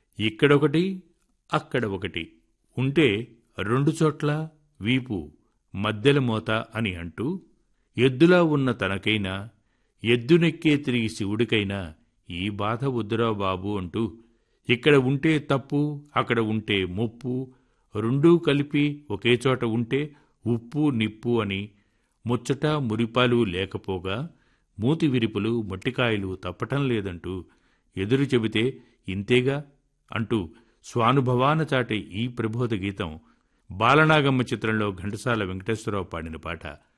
ఇక్కడొకటి అక్కడ ఒకటి ఉంటే రెండు చోట్ల వీపు మద్దెల మోత అని అంటూ ఎద్దులా ఉన్న తనకైనా ఎద్దునెక్కే తిరిగి శివుడికైనా ఈ బాధ వద్దురా బాబు అంటూ ఇక్కడ ఉంటే తప్పు అక్కడ ఉంటే ముప్పు రెండూ కలిపి ఒకే చోట ఉంటే ఉప్పు నిప్పు అని ముచ్చట మురిపాలు లేకపోగా మూతి విరుపులు మొట్టికాయలు తప్పటం లేదంటూ ఎదురు చెబితే ఇంతేగా అంటూ స్వానుభవాన చాటే ఈ ప్రబోధ గీతం బాలనాగమ్మ చిత్రంలో ఘంటసాల వెంకటేశ్వరరావు పాడిన పాట